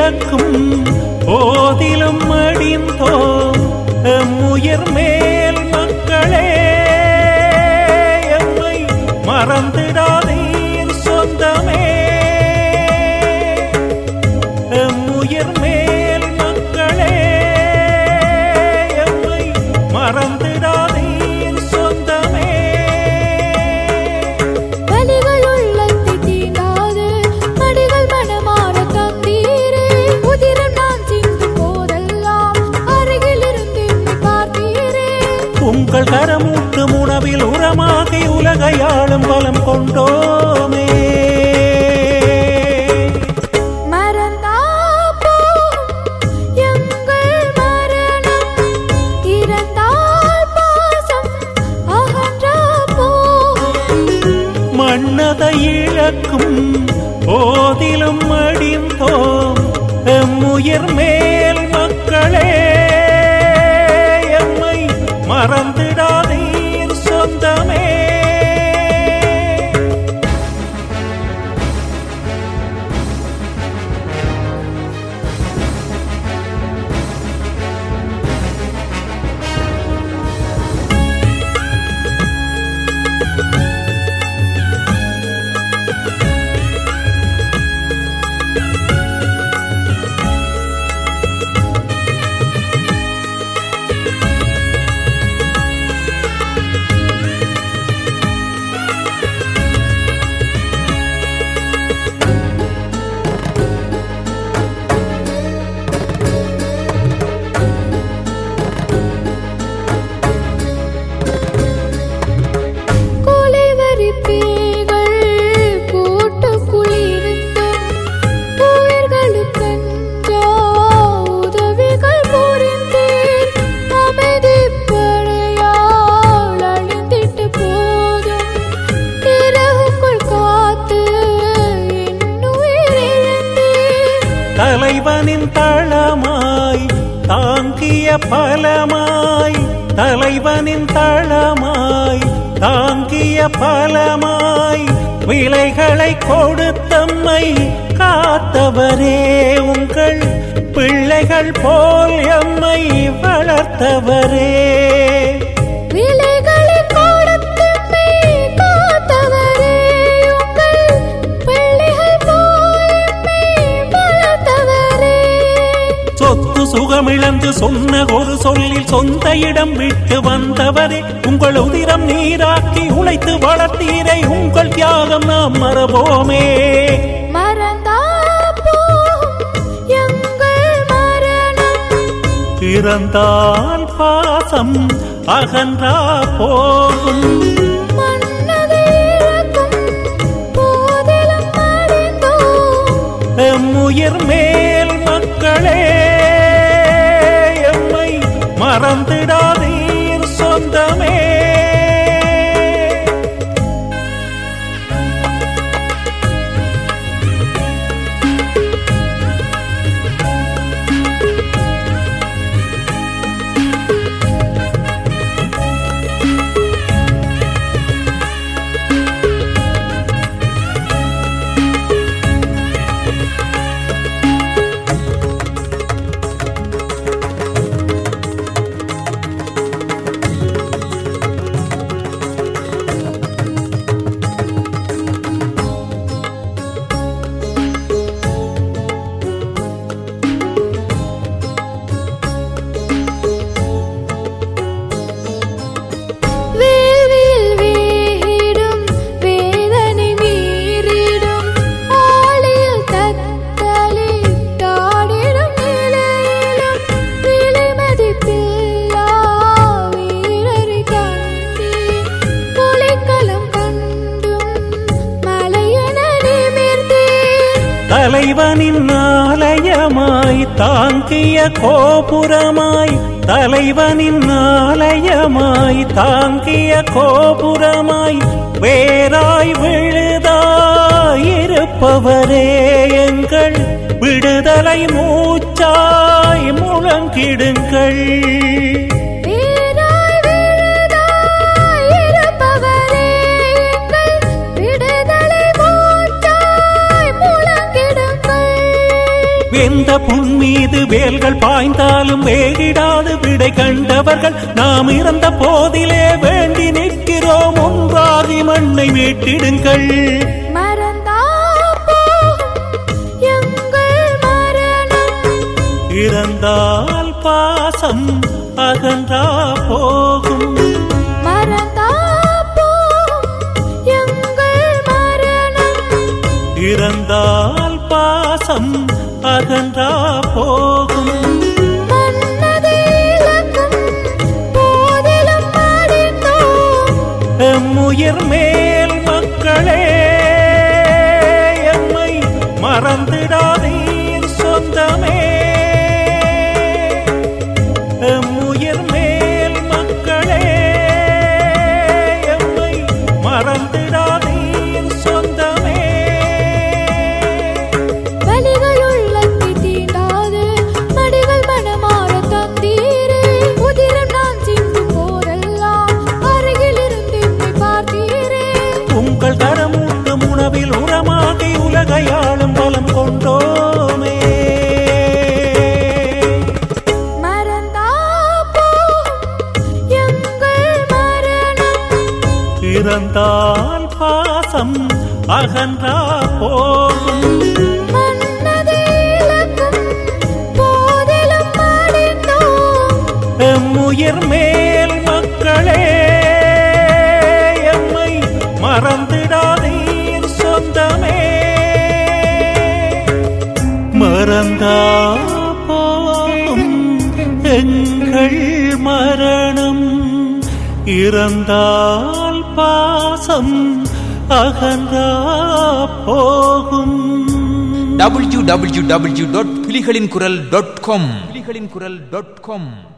இழக்கும் போதிலும் மடிந்தோம் எம் உயிர் மேல் மக்களே எம்மை மறந்திடாதீர் சொந்தமே எம் உயிர் மேல் மக்களே எம்மை மறந்திடாதீர் சொந்தமே வலிகள் உள்ளத்தை தீண்டாது மடிகள் மனமாற தந்தீரே உதிரம் நான் சிந்தும் போதெல்லாம் அருகில் இருந்து என்னை பார்த்தீரே உங்கள் கரமூட்டும் உணவில் உரமாகி உலகையாளும் பலம் கொண்டோமே மறந்தா போகும் எங்கள் மரணம் இறந்தால் பாசம் அகன்றா போகும் மன்னதை இழக்கும் போதிலும் மடிந்தோம் எம் உயிர் மேல் மக்களே எம்மை மறந்திடாதீர் சொந்தமே கொலைவரி பேய்கள் கூட்டுக்குள்ளிருந்தும் உயிர்களுக்கென்றா உதவிகள் புரிந்தீர். அமைதிப்படையால் அழிந்திட்ட போதும் இரவுக்குள் காத்து என் உயிர் இழந்தீர். தலைவனின் தளமாய் தாங்கிய பலமாய் தலைவனின் தளமாய் தாங்கிய பலமாய் விலைகளை கொடுத்தம்மை காத்தவரே உங்கள் பிள்ளைகள் போல் எம்மை வளர்த்தவரே விலைகளை கொடுத்தெம்மை காத்தவரே, உங்கள் பிள்ளைகள் போல் எம்மை வளர்த்தவரே. சொத்து சுகமிழந்து சொன்ன ஒரு சொல்லில் சொந்த இடம் விட்டு வந்தவரே உங்கள் உதிரம் நீராக்கி உழைத்து வளர்த்தீரை உங்கள் தியாகம் நாம் மறவோமே மறந்தா போகும் எங்கள் மரணம் பிறந்தால் பாசம் அகன்றா போகும் மன்னதை இழக்கும் போதிலும் மடிந்தோம். எம் உயிர் மேல் மக்களே எம்மை மறந்திடாதீர் சொந்தமே வேள்வியில் வேகிடும் வேதனை மீறிடும் ஆழியில் தத்தளித்தாடிடும் நிலையிலும் விலைமதிப்பில்லா வீரரை கண்டீர். கொலைக்களம் கண்டும் மலையென நிமிர்ந்தீர். தலைவனின் ஆலயமாய் தாங்கிய கோபுரமாய் தலைவனின் ஆலயமாய் தாங்கிய கோபுரமாய் வேராய் விழுதாய் இருப்பவரே எங்கள் விடுதலை மூச்சாய் முழங்கிடுங்கள் வீராய் விழுதாய் இருப்பவரே எங்கள் விடுதலை மூச்சாய் முழங்கிடுங்கள். வெந்த புண் மீது வேல்கள் பாய்ந்தாலும் வேகிடாது விடை கண்டவர்கள் நாம் இறந்த போதிலே வேண்டி நிற்கிறோம் ஒன்றாகி மண்ணை மீட்டிடுங்கள் மறந்தா போகும் எங்கள் மரணம் இறந்தால் பாசம் அகன்றா போகும் மறந்தா போகும் எங்கள் மரணம் இறந்தால் பாசம் அகன்றா போகும் மன்னதை இழக்கும் போதிலும் மடிந்தோம் எம்முயிர் மேல் மக்களே எம்மை மறந்திடாதீர் சொந்தமே எம்முயிர் மேல் மக்களே எம்மை மறந்திடாதீர் சொந்தமே வலிகள் உள்ளத்தை தீண்டாது மடிகள் மனமாற தந்தீரே உதிரம் நான் சிந்தும் போதெல்லாம் அருகில் இருந்து என்னை பார்த்தீரே உங்கள் கரமூட்டும் உணவில் உரமாகி உலகையாளும் பலம் கொண்டோமே மறந்தா போகும் எங்கள் மரணம் இறந்தால் பாசம் அகன்றா போகும் மன்னதை இழக்கும் போதிலும் மடிந்தோம் எம்முயிர் மேல் மக்களே எம்மை மறந்திடாதீர் சொந்தமே மறந்தா போகும் எங்கள் மரணம் இறந்தால் பாசம் அகன்றா போகும் www.புலிகளின் குரல் டாட் காம் புலிகளின் குரல் டாட் காம்